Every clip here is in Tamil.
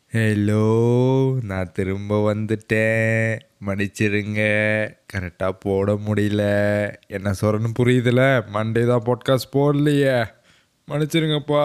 ஹலோ நான் திரும்ப வந்துட்டேன் மன்னிச்சிருங்க கரெக்டாக போட முடியல என்ன சொல்கிறேன்னு புரியுதுல மண்டே தான் பாட்காஸ்ட் போடலையே மன்னிச்சிருங்கப்பா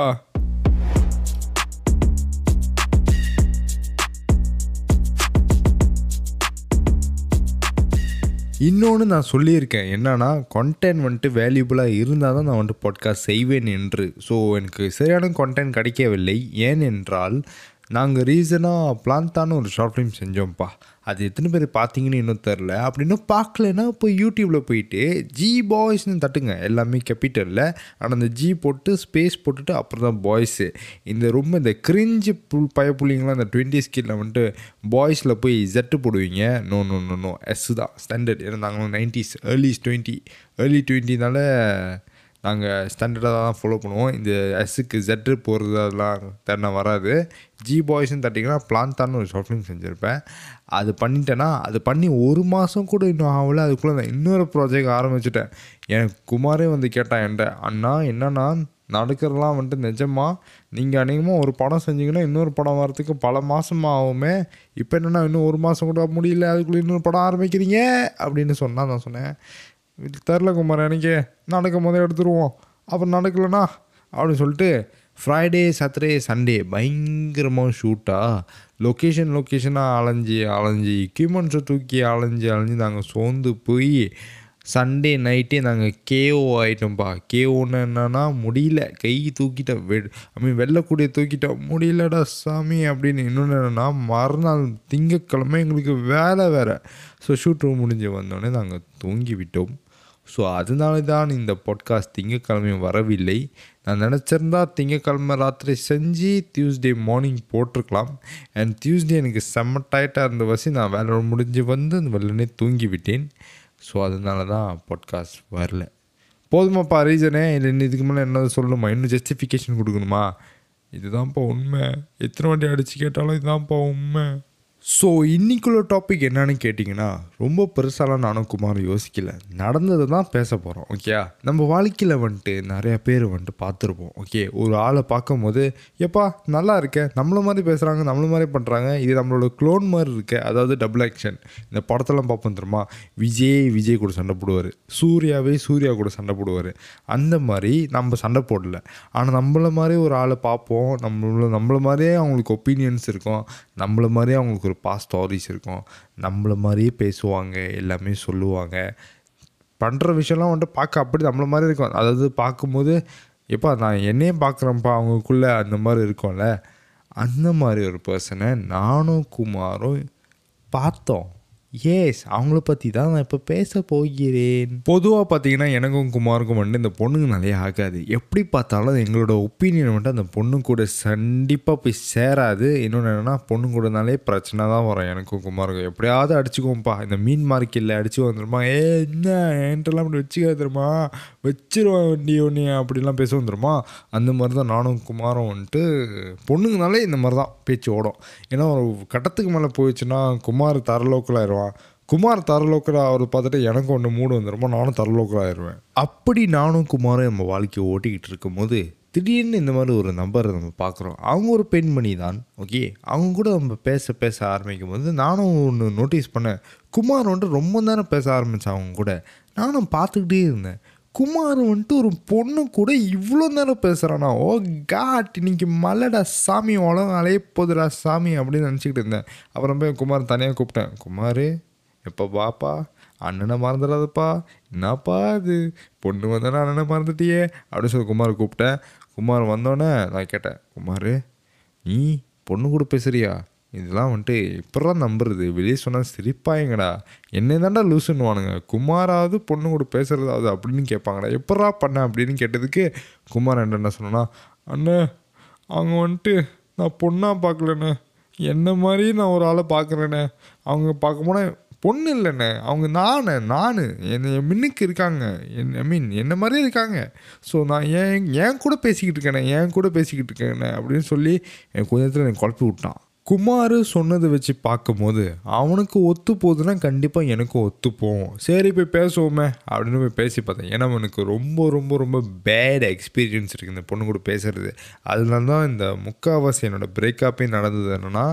இன்னொன்று நான் சொல்லியிருக்கேன் என்னன்னா கண்டென்ட் வந்துட்டு வேல்யூபுளாக இருந்தால் தான் நான் வந்துட்டு பாட்காஸ்ட் செய்வேன் என்று ஸோ எனக்கு சரியான கண்டென்ட் கிடைக்கவில்லை ஏனென்றால் நாங்கள் ரீசனாக பிளான்தான ஒரு ஷார்ட் ஃபிலிம் செஞ்சோம்ப்பா அது எத்தனை பேர் பார்த்தீங்கன்னு இன்னும் தெரில அப்படின்னு பார்க்கலன்னா இப்போ யூடியூப்பில் போயிட்டு ஜி பாய்ஸ்னு தட்டுங்க எல்லாமே கேபிட்டலில் ஆனால் அந்த ஜி போட்டு ஸ்பேஸ் போட்டுட்டு அப்புறம் தான் பாய்ஸு இந்த ரொம்ப இந்த கிரிஞ்சு புல் பய புள்ளிங்களாம் இந்த டுவெண்ட்டி ஸ்கில்ல வந்துட்டு பாய்ஸில் போய் ஜெட்டு போடுவீங்க no no no no yes தான் ஸ்டாண்டர்ட் ஏன்னா நாங்களும் நைன்டிஸ் ஏர்லிஸ் டுவெண்ட்டி ஏர்லி டுவெண்ட்டினால நாங்கள் ஸ்டாண்டர்டாக தான் ஃபாலோ பண்ணுவோம் இந்த எஸ்ஸுக்கு ஜெட்டு போகிறது அதெல்லாம் தண்ண வராது ஜி பாய்ஸ்னு தட்டிங்கன்னா பிளான்தான்னு ஒரு ஷார்ட் ஃபிலிம் செஞ்சுருப்பேன் அது பண்ணிட்டேன்னா அது பண்ணி ஒரு மாதம் கூட இன்னும் ஆகல அதுக்குள்ளே நான் இன்னொரு ப்ராஜெக்ட் ஆரம்பிச்சிட்டேன் எனக்கு குமாரே வந்து கேட்டான் என்கிட்ட அண்ணா என்னன்னா நடக்கிறதுலாம் வந்துட்டு நிஜமா நீங்கள் அநேகமாக ஒரு படம் செஞ்சீங்கன்னா இன்னொரு படம் வரத்துக்கு பல மாதமாக ஆகுமே இப்போ என்னென்னா இன்னும் ஒரு மாதம் கூட முடியல அதுக்குள்ளே இன்னொரு படம் ஆரம்பிக்கிறீங்க அப்படின்னு சொன்னால் நான் சொன்னேன் இது தெரில குமார் எனக்கு நடக்கும் போதே எடுத்துருவோம் அப்புறம் நடக்கலனா அப்படின்னு சொல்லிட்டு ஃப்ரைடே சாட்டர்டே சண்டே பயங்கரமாக ஷூட்டாக லொக்கேஷன் லொக்கேஷனாக அலைஞ்சி அலைஞ்சி எக்யூப்மெண்ட்ஸை தூக்கி அலைஞ்சி அலைஞ்சி நாங்கள் சோர்ந்து போய் சண்டே நைட்டே நாங்கள் கேஓ ஆகிட்டோம்ப்பா கேஓன்னு என்னன்னா முடியல கை தூக்கிட்டேன் வெ ஐ மீன் வெள்ளக்கூடிய தூக்கிட்டேன் முடியலடா சாமி அப்படின்னு இன்னொன்று என்னென்னா மறுநாள் திங்கக்கிழமை எங்களுக்கு வேலை வேறு ஸோ ஷூட் முடிஞ்சு வந்தோடனே நாங்கள் தூங்கி விட்டோம் ஸோ அதனால தான் இந்த பாட்காஸ்ட் திங்கக்கிழமை வரவில்லை நான் நினச்சிருந்தா திங்கக்கிழமை ராத்திரி செஞ்சு டியூஸ்டே மார்னிங் போட்டிருக்கலாம் அண்ட் டியூஸ்டே எனக்கு செம்ம டைட்டாக இருந்த வசி நான் வேலை முடிஞ்சு வந்து அந்த வெள்ளனே தூங்கி விட்டேன் ஸோ அதனால தான் பாட்காஸ்ட் வரல போதுமாப்பா ரீசனே இல்லை இன்னும் இதுக்கு மேலே என்ன சொல்லணுமா இன்னும் ஜஸ்டிஃபிகேஷன் கொடுக்கணுமா இதுதான்ப்பா உண்மை எத்தனை வாட்டி அடித்து கேட்டாலும் இதுதான்ப்பா உண்மை ஸோ இன்னைக்குள்ள டாபிக் என்னன்னு கேட்டிங்கன்னா ரொம்ப பெருசாலாம் நானும் குமார் யோசிக்கல நடந்ததை தான் பேச போகிறோம் ஓகே நம்ம வாழ்க்கையில் வந்துட்டு நிறைய பேர் வந்துட்டு பார்த்துருப்போம் ஓகே ஒரு ஆளை பார்க்கும்போது எப்பா நல்லா இருக்க நம்மள மாதிரி பேசுகிறாங்க நம்மள மாதிரி பண்ணுறாங்க இது நம்மளோட க்ளோன் மாதிரி இருக்க அதாவது டபுள் ஆக்ஷன் இந்த படத்தெல்லாம் பார்ப்போம் தெரியுமா விஜய் விஜய் கூட சண்டை போடுவார் சூர்யாவே சூர்யா கூட சண்டை போடுவார் அந்த மாதிரி நம்ம சண்டை போடல ஆனால் நம்மள மாதிரி ஒரு ஆளை பார்ப்போம் நம்மள நம்மள மாதிரியே அவங்களுக்கு ஒப்பீனியன்ஸ் இருக்கும் நம்மள மாதிரியே அவங்களுக்கு ஒரு பாஸ்ட் ஸ்டாரிஸ் இருக்கும் நம்மள மாதிரியே பேசுவாங்க எல்லாமே சொல்லுவாங்க பண்ணுற விஷயம்லாம் வந்துட்டு பார்க்க அப்படி நம்மள மாதிரி இருக்கும் அதாவது பார்க்கும்போது எப்பா நான் என்னையே பார்க்குறேன்ப்பா அவங்களுக்குள்ளே அந்த மாதிரி இருக்கும்ல அந்த மாதிரி ஒரு பர்சனை நானும் குமாரும் பார்த்தோம் எஸ் அவங்கள பற்றி தான் நான் இப்போ பேச போகிறேன் பொதுவாக பார்த்தீங்கன்னா எனக்கும் குமாருக்கும் வந்துட்டு இந்த பொண்ணுங்க நிறைய ஆகாது எப்படி பார்த்தாலும் எங்களோட ஒப்பீனியன் வந்துட்டு அந்த பொண்ணு கூட கண்டிப்பாக போய் சேராது இன்னொன்று என்னென்னா பொண்ணு கூடனாலே பிரச்சனை தான் வரும் எனக்கும் குமாருக்கும் எப்படியாவது அடிச்சுக்குவோம்ப்பா இந்த மீன் மார்க்கெட்டில் அடிச்சு வந்துருமா ஏ என்ன என்கிட்டலாம் அப்படி வச்சுக்காது தெரியுமா வச்சிருவேன் வண்டி ஒன்று அப்படிலாம் பேச வந்துருமா அந்த மாதிரி தான் நானும் குமாரும் வந்துட்டு பொண்ணுங்கனாலே இந்த மாதிரி தான் பேச்சு ஓடும் ஏன்னா ஒரு கட்டத்துக்கு மேலே போயிடுச்சுன்னா குமார் தரலோக்கல் ஆயிடுவான் குமார் தரலோக்கல் அவர் பார்த்துட்டு எனக்கு ஒன்று மூடு வந்துருமா நானும் தரலோக்கல் ஆயிடுவேன் அப்படி நானும் குமாரும் நம்ம வாழ்க்கையை ஓட்டிக்கிட்டு இருக்கும்போது திடீர்னு இந்த மாதிரி ஒரு நம்பரை நம்ம பார்க்குறோம் அவங்க ஒரு பெண்மணி தான் ஓகே அவங்க கூட நம்ம பேச பேச ஆரம்பிக்கும் போது நானும் ஒன்று நோட்டீஸ் பண்ணேன் குமார் வந்துட்டு ரொம்ப நேரம் பேச ஆரம்பித்தான் அவங்க கூட நானும் பார்த்துக்கிட்டே இருந்தேன் குமார் வந்துட்டு ஒரு பொண்ணு கூட இவ்வளோ நேரம் பேசுகிறானா ஓ காட் இன்னைக்கு மலைடா சாமி உலகம் அலைய போதுடா சாமி அப்படின்னு நினச்சிக்கிட்டு இருந்தேன் அப்புறம் போய் குமார் தனியாக கூப்பிட்டேன் குமார் எப்போ பாப்பா அண்ணனை மறந்துடாதப்பா என்னப்பா அது பொண்ணு வந்தானே அண்ணனை மறந்துட்டியே அப்படின்னு சொல்லி குமார் கூப்பிட்டேன் குமார் வந்தோடனே நான் கேட்டேன் குமார் நீ பொண்ணு கூட பேசுறியா இதெல்லாம் வந்துட்டு இப்படிலாம் நம்புறது வெளியே சொன்னால் சிரிப்பாயங்கடா என்ன தாண்டா லூசுன்னுவானுங்க குமாராவது பொண்ணு கூட பேசுகிறதாவது அப்படின்னு கேட்பாங்கடா எப்படா பண்ண அப்படின்னு கேட்டதுக்கு குமார் என்ன என்ன சொன்னா அண்ணே அவங்க வந்துட்டு நான் பொண்ணாக பார்க்கலண்ணே என்ன மாதிரி நான் ஒரு ஆளை பார்க்குறேண்ணே அவங்க பார்க்க போனால் பொண்ணு இல்லைண்ணே அவங்க நானே நான் என்ன என் மின்னுக்கு இருக்காங்க என் ஐ மீன் என்ன மாதிரியே இருக்காங்க ஸோ நான் ஏன் என் கூட பேசிக்கிட்டு இருக்கேனே என் கூட பேசிக்கிட்டு இருக்கேனே அப்படின்னு சொல்லி என் கொஞ்ச நேரத்தில் எனக்கு குழப்பி விட்டான் குமார் சொன்னதை வச்சு பார்க்கும்போது அவனுக்கு ஒத்து போகுதுன்னா கண்டிப்பாக எனக்கும் ஒத்து போகும் சரி போய் பேசுவோமே அப்படின்னு போய் பேசி பார்த்தேன் ஏன்னா அவனுக்கு ரொம்ப ரொம்ப ரொம்ப பேட் எக்ஸ்பீரியன்ஸ் இருக்குது இந்த பொண்ணு கூட பேசுகிறது அதனால தான் இந்த முக்கால்வாசி என்னோட பிரேக்கப்பே நடந்தது என்னென்னா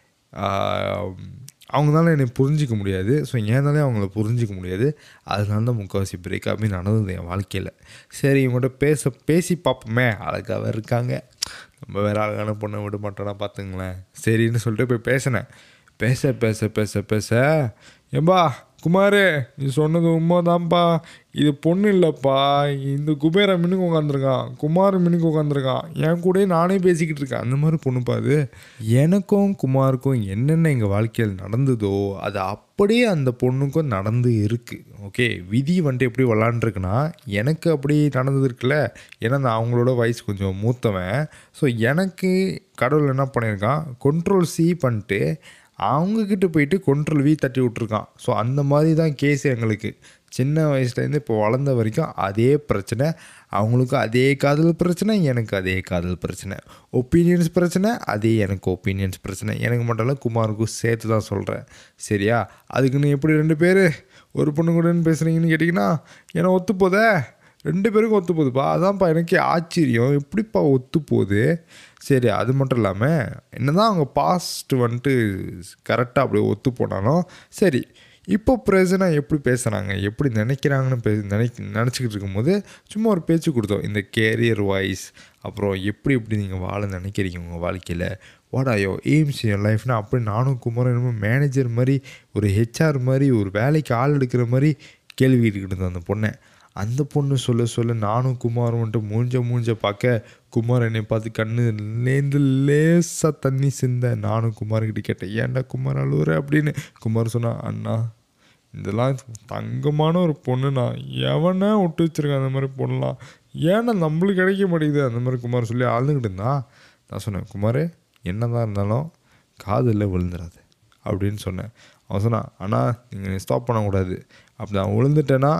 அவங்களால என்னை புரிஞ்சிக்க முடியாது ஸோ ஏன்னாலே அவங்கள புரிஞ்சிக்க முடியாது அதனால தான் முக்கால்வாசி பிரேக்காகவே நடந்தது என் வாழ்க்கையில் சரி இவங்கள்ட்ட பேச பேசி பார்ப்போமே அழகாக இருக்காங்க நம்ம வேறு அழகான பொண்ணை விட மாட்டோன்னா பார்த்துங்களேன் சரின்னு சொல்லிட்டு போய் பேசினேன் பேச பேச பேச பேச ஏம்பா குமார் நீ சொன்னது உண்மைதான்ப்பா இது பொண்ணு இல்லைப்பா இந்த குபேரா மின்னுக்கு உட்காந்துருக்கான் குமார் மின்னுக்கு உட்காந்துருக்கான் என் கூடயே நானே பேசிக்கிட்டு இருக்கேன் அந்த மாதிரி பொண்ணுப்பா அது எனக்கும் குமாருக்கும் என்னென்ன எங்கள் வாழ்க்கையில் நடந்ததோ அது அப்படியே அந்த பொண்ணுக்கும் நடந்து இருக்குது ஓகே விதி வந்துட்டு எப்படி விளாண்டுருக்குன்னா எனக்கு அப்படி நடந்தது இருக்குல்ல ஏன்னா நான் அவங்களோட வயசு கொஞ்சம் மூத்தவன் ஸோ எனக்கு கடவுள் என்ன பண்ணியிருக்கான் கண்ட்ரோல் சி பண்ணிட்டு அவங்கக்கிட்ட போயிட்டு கொண்ட்ரோல் வி தட்டி விட்ருக்கான் ஸோ அந்த மாதிரி தான் கேஸ் எங்களுக்கு சின்ன வயசுலேருந்து இப்போ வளர்ந்த வரைக்கும் அதே பிரச்சனை அவங்களுக்கும் அதே காதல் பிரச்சனை எனக்கு அதே காதல் பிரச்சனை ஒப்பீனியன்ஸ் பிரச்சனை அதே எனக்கு ஒப்பீனியன்ஸ் பிரச்சனை எனக்கு மட்டும் இல்லை குமாருக்கும் சேர்த்து தான் சொல்கிறேன் சரியா அதுக்குன்னு எப்படி ரெண்டு பேர் ஒரு பொண்ணு கூட பேசுகிறீங்கன்னு கேட்டிங்கன்னா ஏன்னா ஒத்து போதே ரெண்டு பேருக்கும் ஒத்து போகுதுப்பா அதான்ப்பா எனக்கே ஆச்சரியம் எப்படிப்பா ஒத்து போகுது சரி அது மட்டும் இல்லாமல் என்ன தான் அவங்க பாஸ்ட் வந்துட்டு கரெக்டாக அப்படி ஒத்து போனாலும் சரி இப்போ ப்ரெசனாக எப்படி பேசுகிறாங்க எப்படி நினைக்கிறாங்கன்னு பே நினைக்க நினச்சிக்கிட்டு இருக்கும்போது சும்மா ஒரு பேச்சு கொடுத்தோம் இந்த கேரியர் வைஸ் அப்புறம் எப்படி எப்படி நீங்கள் வாழ நினைக்கிறீங்க உங்கள் வாழ்க்கையில் வாட் ஆயோ எய்ம்ஸ் என் லைஃப்னா அப்படி நானும் குமாரம் என்னமோ மேனேஜர் மாதிரி ஒரு ஹெச்ஆர் மாதிரி ஒரு வேலைக்கு ஆள் எடுக்கிற மாதிரி கேள்வி கேட்டுக்கிட்டு இருந்தோம் அந்த பொண்ணை அந்த பொண்ணு சொல்ல சொல்ல நானும் குமாரும் வந்துட்டு மூஞ்ச மூஞ்ச பார்க்க குமார் என்னை பார்த்து கண்ணுலேருந்து லேசாக தண்ணி சிந்த நானும் குமார்கிட்ட கேட்டேன் ஏன்டா குமார் அழுவுற அப்படின்னு குமார் சொன்னான் அண்ணா இதெல்லாம் தங்கமான ஒரு பொண்ணுண்ணா எவனே விட்டு வச்சிருக்கான் அந்த மாதிரி பொண்ணுலாம் ஏன்னா நம்மளுக்கு கிடைக்க மாட்டேங்குது அந்த மாதிரி குமார் சொல்லி அழுதுகிட்டு இருந்தான் நான் சொன்னேன் குமார் என்னதான் இருந்தாலும் காதில் விழுந்துடாது அப்படின்னு சொன்னேன் அவன் சொன்னான் ஆனால் நீங்கள் ஸ்டாப் பண்ணக்கூடாது அப்படி நான் விழுந்துட்டேன்னா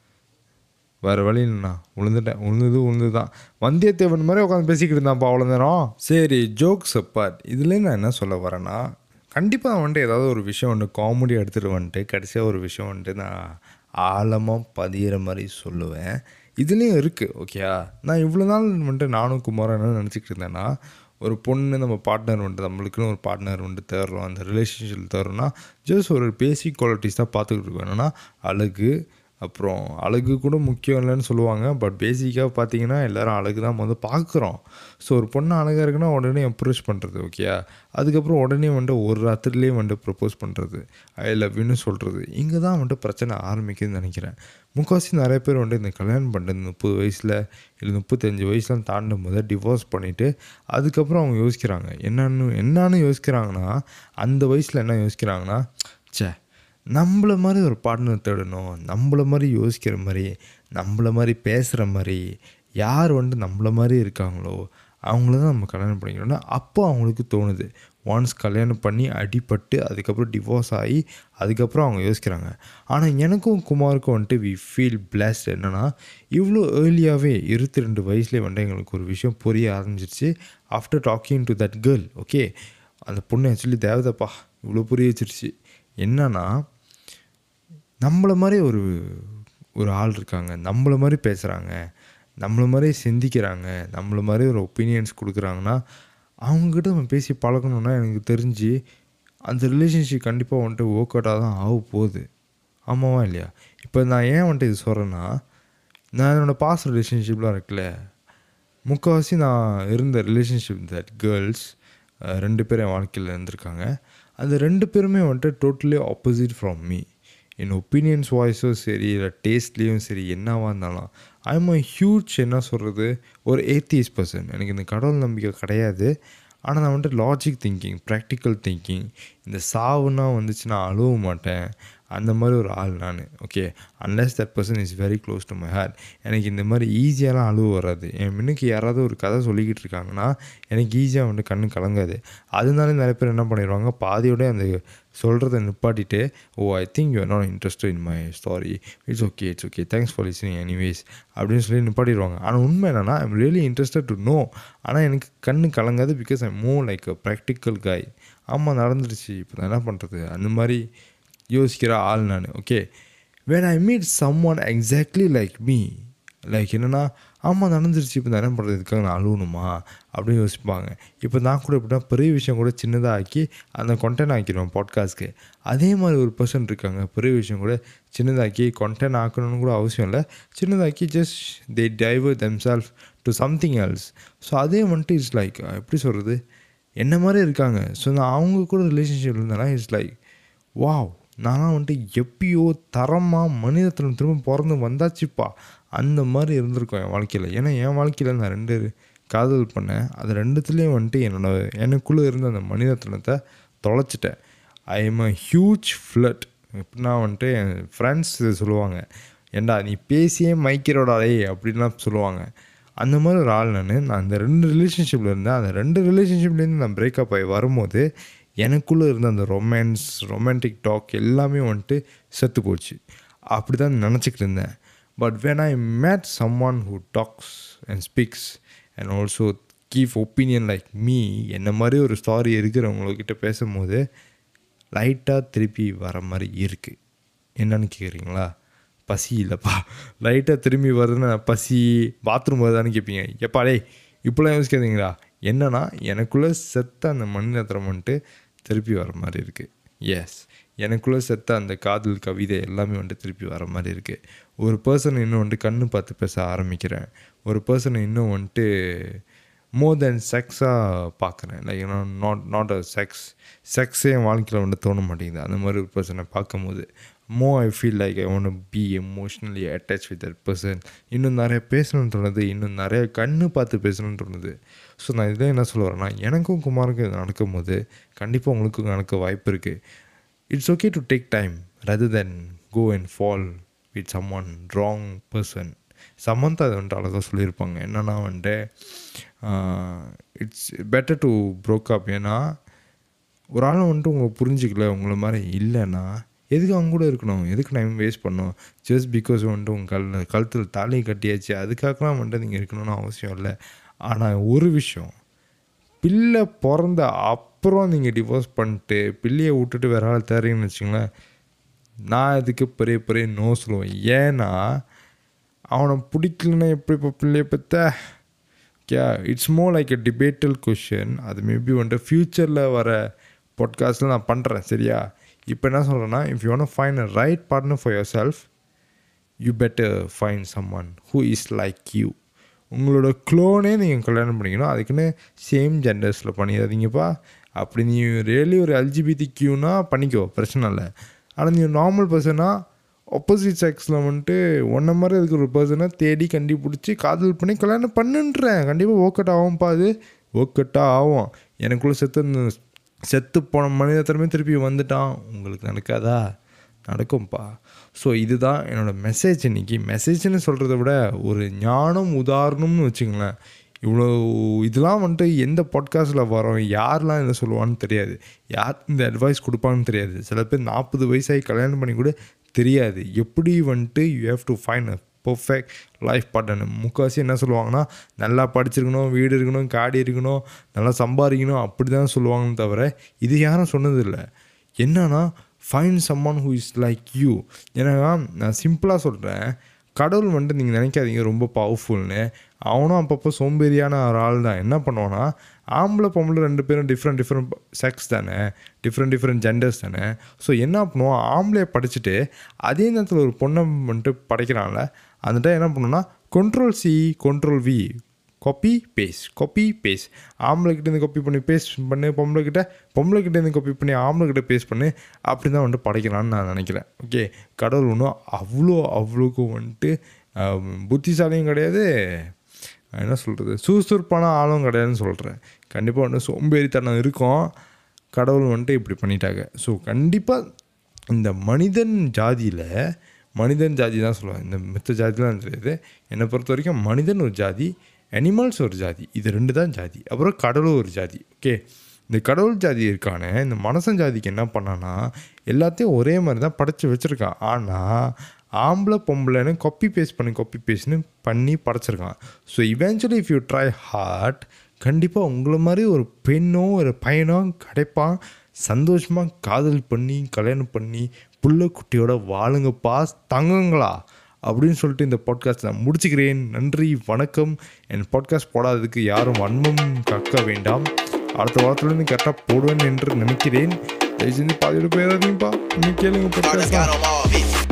வேறு வழி இல்லைண்ணா விழுந்துட்டேன் விழுந்தது விழுந்து தான் வந்தியத்தேவன் மாதிரி உட்காந்து பேசிக்கிட்டு இருந்தான்ப்பா அவ்வளோ நேரம் சரி ஜோக்ஸ் அப்பார்ட் இதுலேயே நான் என்ன சொல்ல வரேன்னா கண்டிப்பாக வந்துட்டு ஏதாவது ஒரு விஷயம் வந்துட்டு காமெடி எடுத்துகிட்டு வந்துட்டு கடைசியாக ஒரு விஷயம் வந்துட்டு நான் ஆழமாக பதிகிற மாதிரி சொல்லுவேன் இதுலேயும் இருக்குது ஓகேயா நான் இவ்வளோ நாள் வந்துட்டு நானும் குமாரம் என்ன நினச்சிக்கிட்டு இருந்தேன்னா ஒரு பொண்ணு நம்ம பார்ட்னர் வந்துட்டு நம்மளுக்குன்னு ஒரு பார்ட்னர் வந்துட்டு தேடுறோம் அந்த ரிலேஷன்ஷிப் தேடுறோம்னா ஜஸ்ட் ஒரு பேசிக் குவாலிட்டிஸ் தான் பார்த்துக்கிட்டு இருக்கோம் என்னென்னா அழகு அப்புறம் அழகு கூட முக்கியம் இல்லைன்னு சொல்லுவாங்க பட் பேசிக்காக பார்த்தீங்கன்னா எல்லோரும் அழகு தான் வந்து பார்க்குறோம் ஸோ ஒரு பொண்ணு அழகாக இருக்குன்னா உடனே அப்ரோச் பண்ணுறது ஓகேயா அதுக்கப்புறம் உடனே வந்துட்டு ஒரு ராத்திரிலேயே வந்துட்டு ப்ரப்போஸ் பண்ணுறது ஐ லவ் யூன்னு சொல்கிறது இங்கே தான் வந்துட்டு பிரச்சனை ஆரம்பிக்குதுன்னு நினைக்கிறேன் முக்கால்வாசி நிறைய பேர் வந்துட்டு இந்த கல்யாணம் பண்ணுறது முப்பது வயசில் இல்லை முப்பத்தஞ்சு வயசுலாம் தாண்டும் போது டிவோர்ஸ் பண்ணிவிட்டு அதுக்கப்புறம் அவங்க யோசிக்கிறாங்க என்னன்னு என்னன்னு யோசிக்கிறாங்கன்னா அந்த வயசில் என்ன யோசிக்கிறாங்கன்னா ச்சே நம்மள மாதிரி ஒரு பார்ட்னர் தேடணும் நம்மள மாதிரி யோசிக்கிற மாதிரி நம்மள மாதிரி பேசுகிற மாதிரி யார் வந்துட்டு நம்மள மாதிரி இருக்காங்களோ அவங்கள தான் நம்ம கல்யாணம் பண்ணிக்கணும்னா அப்போ அவங்களுக்கு தோணுது ஒன்ஸ் கல்யாணம் பண்ணி அடிபட்டு அதுக்கப்புறம் டிவோர்ஸ் ஆகி அதுக்கப்புறம் அவங்க யோசிக்கிறாங்க ஆனால் எனக்கும் குமாருக்கும் வந்துட்டு வி ஃபீல் பிளஸ்ட் என்னென்னா இவ்வளோ ஏர்லியாகவே இருபத்தி ரெண்டு வயசுலேயே வந்துட்டு எங்களுக்கு ஒரு விஷயம் புரிய ஆரம்பிச்சிருச்சு after talking to that girl okay அந்த பொண்ணு ஆக்சுவலி தேவதப்பா இவ்வளோ புரிய வச்சிருச்சு என்னன்னா நம்மள மாதிரி ஒரு ஒரு ஆள் இருக்காங்க நம்மள மாதிரி பேசுகிறாங்க நம்மள மாதிரி சிந்திக்கிறாங்க நம்மள மாதிரி ஒரு ஒப்பீனியன்ஸ் கொடுக்குறாங்கன்னா அவங்கக்கிட்ட நம்ம பேசி பழகணுன்னா எனக்கு தெரிஞ்சு அந்த ரிலேஷன்ஷிப் கண்டிப்பாக வந்துட்டு ஒர்க் அவுட்டாக தான் ஆக போகுது ஆமாவா இல்லையா இப்போ நான் ஏன் வந்துட்டு இது சொல்கிறேன்னா நான் என்னோடய பாஸ்ட் ரிலேஷன்ஷிப்லாம் இருக்குல்ல முக்கால்வாசி நான் இருந்த ரிலேஷன்ஷிப் தட் கேர்ள்ஸ் ரெண்டு பேரும் என் வாழ்க்கையில் இருந்திருக்காங்க அந்த ரெண்டு பேருமே வந்துட்டு டோட்டலி ஆப்போசிட் ஃப்ரம் மீ என் ஒப்பீனியன்ஸ் வாய்ஸும் சரி இல்லை டேஸ்ட்லேயும் சரி என்னவாக இருந்தாலும் ஐ எம் அ ஹியூஜ் என்ன சொல்கிறது ஒரு ஏத்தியஸ் பர்சன் எனக்கு இந்த கடவுள் நம்பிக்கை கிடையாது ஆனால் நான் வந்துட்டு லாஜிக் திங்கிங் ப்ராக்டிக்கல் திங்கிங் இந்த சாவுனா வந்துச்சு நான் அழுவ மாட்டேன் அந்த மாதிரி ஒரு ஆள் நான் okay unless that person is very close to my heart எனக்கு இந்த மாதிரி ஈஸியாலாம் அழுவு வராது என் முன்னுக்கு யாராவது ஒரு கதை சொல்லிக்கிட்டு இருக்காங்கன்னா எனக்கு ஈஸியாக வந்து கண்ணு கலங்காது அதனால நிறைய பேர் என்ன பண்ணிடுவாங்க பாதியோட அந்த சொல்கிறத நிப்பாட்டிட்டு oh I think you not interested in my story it's okay it's okay thanks for listening anyways அப்படின்னு சொல்லி நிப்பாட்டிடுவாங்க ஆனால் உண்மை என்னன்னா I'm really interested to know ஆனால் எனக்கு கண்ணு கலங்காது பிகாஸ் ஐ மோ லைக் அ ப்ராக்டிக்கல் காய் ஆமாம் நடந்துருச்சு இப்போ நான் என்ன பண்ணுறது அந்த மாதிரி யோசிக்கிற ஆள் நான் okay when I meet someone exactly like me like என்னென்னா ஆமாம் நடந்துருச்சு இப்போ நான் என்ன பண்ணுறது இதுக்காக நான் அழுவணுமா அப்படின்னு யோசிப்பாங்க இப்போ நான் கூட எப்படின்னா பெரிய விஷயம் கூட சின்னதாக ஆக்கி அந்த கொண்டென்ட் ஆக்கிடுவேன் பாட்காஸ்ட்க்கு அதே மாதிரி ஒரு பர்சன் இருக்காங்க பெரிய விஷயம் கூட சின்னதாக்கி கொண்டென்ட் ஆக்கணும்னு கூட அவசியம் இல்லை சின்னதாக்கி just they divert them self to something else so அதே வந்துட்டு இட்ஸ் லைக் எப்படி சொல்கிறது என்ன மாதிரி இருக்காங்க ஸோ நான் அவங்க கூட ரிலேஷன்ஷிப் இருந்தேன்னா இட்ஸ் லைக் வாவ் நான்லாம் வந்துட்டு எப்பயோ தரமாக மனிதத்தில் திரும்ப பிறந்து வந்தாச்சுப்பா அந்த மாதிரி இருந்திருக்கோம் என் வாழ்க்கையில் ஏன்னா என் வாழ்க்கையில் நான் ரெண்டு காதல் பண்ணேன் அது ரெண்டுத்துலேயும் வந்துட்டு என்னோட எனக்குள்ளே இருந்த அந்த மனிதத்தனத்தை தொலைச்சிட்டேன் I am a huge flood எப்படின்னா வந்துட்டு என் ஃப்ரெண்ட்ஸ் சொல்லுவாங்க ஏண்டா நீ பேசியே மைக்கிறோடாலே அப்படின்லாம் சொல்லுவாங்க அந்த மாதிரி ஒரு ஆள் நான் நான் அந்த ரெண்டு ரிலேஷன்ஷிப்பில் இருந்தேன் அந்த ரெண்டு ரிலேஷன்ஷிப்லேருந்து நான் பிரேக்கப் ஆகி வரும்போது எனக்குள்ளே இருந்த அந்த ரொமான்ஸ் ரொமான்டிக் டாக் எல்லாமே வந்துட்டு செத்து போச்சு அப்படி தான் நினச்சிக்கிட்டு இருந்தேன் but when I met someone who talks and speaks and also give opinion like me என்ன மாதிரி ஒரு ஸ்டாரி இருக்கிறவங்கக்கிட்ட பேசும்போது லைட்டாக திருப்பி வர மாதிரி இருக்குது என்னன்னு கேட்குறீங்களா பசி இல்லைப்பா லைட்டாக திரும்பி வருதுன்னா பசி பாத்ரூம் வருதான்னு கேட்பீங்க எப்பா டேய் இப்படிலாம் யோசிக்காதீங்களா என்னன்னா எனக்குள்ளே செத்த அந்த மண்ணினத்திரம் வந்துட்டு திருப்பி வர மாதிரி இருக்குது எஸ் எனக்குள்ளே செத்த அந்த காதல் கவிதை எல்லாமே வந்துட்டு திருப்பி வர மாதிரி இருக்குது ஒரு பர்சன் இன்னும் வந்துட்டு கண்ணு பார்த்து பேச ஆரம்பிக்கிறேன் ஒரு பர்சனை இன்னும் வந்துட்டு மோர் தென் செக்ஸாக பார்க்குறேன் like not not a sex செக்ஸே என் வாழ்க்கையில் வந்து தோண மாட்டேங்குது அந்த மாதிரி ஒரு பர்சனை பார்க்கும்போது மோ I feel like I want be emotionally attach with that person இன்னும் நிறைய பேசணும்னு தோணுது இன்னும் நிறைய கண்ணு பார்த்து பேசணும்னு தோணுது ஸோ நான் இதில் என்ன சொல்ல வரேன்னா எனக்கும் குமாருக்கும் இது நடக்கும்போது கண்டிப்பாக உங்களுக்கும் நடக்க வாய்ப்பு இருக்குது it's okay to take time rather than go and fall with someone wrong person Samantha அது வந்துட்டு அழகாக சொல்லியிருப்பாங்க என்னென்னா வந்துட்டு it's better to broke up ஏன்னா ஒரு ஆள் வந்துட்டு உங்களை புரிஞ்சிக்கல உங்களை மாதிரி இல்லைன்னா எதுக்கு அவங்க கூட இருக்கணும் எதுக்கு டைம் வேஸ்ட் பண்ணணும் ஜஸ்ட் பிகாஸ் வந்துட்டு உங்கள் கல் கழுத்தில் தாலி கட்டியாச்சு அதுக்காகலாம் வந்துட்டு நீங்கள் இருக்கணும்னு அவசியம் இல்லை ஆனால் ஒரு விஷயம் பிள்ளை பிறந்த அப்புறம் நீங்கள் டிவோர்ஸ் பண்ணிட்டு பிள்ளையை விட்டுட்டு வேற ஆள் தரீங்கன்னு வச்சுங்களேன் நான் இதுக்கு பெரிய பெரிய நோ சொல்லுவேன் ஏன்னா அவனை பிடிக்கலன்னா எப்படி இப்போ பிள்ளைய பற்ற okay it's more like a debatable question அது மேபி வந்துட்டு ஃப்யூச்சரில் வர பாட்காஸ்ட்டில் நான் பண்ணுறேன் சரியா இப்போ என்ன சொல்கிறேன்னா if you want find a right partner for yourself you better find someone who is like you உங்களோட க்ளோனே நீங்கள் கல்யாணம் பண்ணிக்கணும் அதுக்குன்னு சேம் ஜெண்டர்ஸில் பண்ணிடாதீங்கப்பா அப்படி நீ ரியலி ஒரு எல்ஜிபிடி கியூனா பண்ணிக்கோ பிரச்சனை இல்லை ஆனால் நீ நார்மல் பர்சனாக ஆப்போசிட் செக்ஸில் வந்துட்டு ஒன்றை மாதிரி இருக்கிற ஒரு பர்சனை தேடி கண்டுபிடிச்சி காதல் பண்ணி கல்யாணம் பண்ணுன்றேன் கண்டிப்பாக ஒர்க் அவுட் ஆகும்ப்பா அது ஒர்க் அவுட்டாக ஆகும் எனக்குள்ளே செத்து இந்த செத்து போன மனிதத்திறமே திருப்பி வந்துட்டான் உங்களுக்கு நடக்காதா நடக்கும்ப்பா ஸோ இதுதான் என்னோடய மெசேஜ் இன்றைக்கி மெசேஜ்னு சொல்கிறத விட ஒரு ஞானம் உதாரணம்னு வச்சுங்களேன் இவ்வளோ இதெல்லாம் வந்துட்டு எந்த பாட்காஸ்ட்டில் வரோம் யாரெலாம் இதை சொல்லுவான்னு தெரியாது யார் இந்த அட்வைஸ் கொடுப்பான்னு தெரியாது சில பேர் நாற்பது வயசாகி கல்யாணம் பண்ணி கூட தெரியாது எப்படி வந்துட்டு you have to find a perfect life partner முக்கால்வாசி என்ன சொல்லுவாங்கன்னா நல்லா படிச்சிருக்கணும் வீடு இருக்கணும் காடி இருக்கணும் நல்லா சம்பாதிக்கணும் அப்படி தான் சொல்லுவாங்கன்னு தவிர இது யாரும் சொன்னதில்லை என்னன்னா find someone who is like you ஏன்னா நான் சிம்பிளாக சொல்கிறேன் கடவுள் வந்துட்டு நீங்கள் நினைக்காதீங்க ரொம்ப பவர்ஃபுல்னு அவனும் அப்பப்போ சோம்பேறியான ஒரு ஆள் தான் என்ன பண்ணுவான்னா ஆம்பளை பொம்பளை ரெண்டு பேரும் டிஃப்ரெண்ட் டிஃப்ரெண்ட் செக்ஸ் தானே டிஃப்ரெண்ட் டிஃப்ரெண்ட் ஜெண்டர்ஸ் தானே ஸோ என்ன பண்ணுவோம் ஆம்பளையை படிச்சுட்டு அதே நேரத்தில் ஒரு பொண்ணை வந்துட்டு படைக்கிறான்ல அந்த டைம் என்ன பண்ணுன்னா control C control V copy paste copy paste ஆம்பளைக்கிட்டேருந்து காப்பி பண்ணி பேஸ்ட் பண்ணு பொம்பளைக்கிட்ட பொம்பளைக்கிட்டேருந்து காப்பி பண்ணி ஆம்பளைக்கிட்ட பேஸ்ட் பண்ணு அப்படி தான் வந்துட்டு படைக்கலான்னு நான் நினைக்கிறேன் ஓகே கடவுள் ஒன்றும் அவ்வளோ அவ்வளோக்கு வந்துட்டு புத்திசாலியும் கிடையாது என்ன சொல்கிறது சுறுசுறுப்பான ஆளும் கிடையாதுன்னு சொல்கிறேன் கண்டிப்பாக வந்துட்டு சோம்பேறித்தனம் இருக்கும் கடவுள் வந்துட்டு இப்படி பண்ணிட்டாங்க ஸோ கண்டிப்பாக இந்த மனிதன் ஜாதியில் மனிதன் ஜாதி தான் சொல்லுவாங்க இந்த மித்த ஜாதிலாம் தெரியாது என்னை பொறுத்த வரைக்கும் மனிதன் ஒரு ஜாதி அனிமல்ஸ் ஒரு ஜாதி இது ரெண்டு தான் ஜாதி அப்புறம் கடவுள் ஒரு ஜாதி ஓகே இந்த கடவுள் ஜாதி இருக்கானே இந்த மனசன் ஜாதிக்கு என்ன பண்ணான்னா எல்லாத்தையும் ஒரே மாதிரி தான் படைச்சி வச்சுருக்கான் ஆனால் ஆம்பளை பொம்பளைன்னு காப்பி பேஸ்ட் பண்ணி காப்பி பேஸ்ட்னு பண்ணி படைச்சிருக்கான் so eventually if you try hard கண்டிப்பாக உங்களை மாதிரி ஒரு பெண்ணோ ஒரு பையனோ கிடைப்பான் சந்தோஷமாக காதல் பண்ணி கல்யாணம் பண்ணி புள்ள குட்டியோட வாழுங்கப்பா தங்குங்களா அப்படின்னு சொல்லிட்டு இந்த பாட்காஸ்ட் நான் முடிச்சுக்கிறேன் நன்றி வணக்கம் என் பாட்காஸ்ட் போடாததுக்கு யாரும் வன்மம் கக்க வேண்டாம் அடுத்த வாரத்துலேருந்து கரெக்டாக போடுவேன் என்று நினைக்கிறேன் தயவு செஞ்சு பாதியோட போயிடாதீங்கப்பா இன்னும் கேளுங்க Partners podcast got 'em all beat.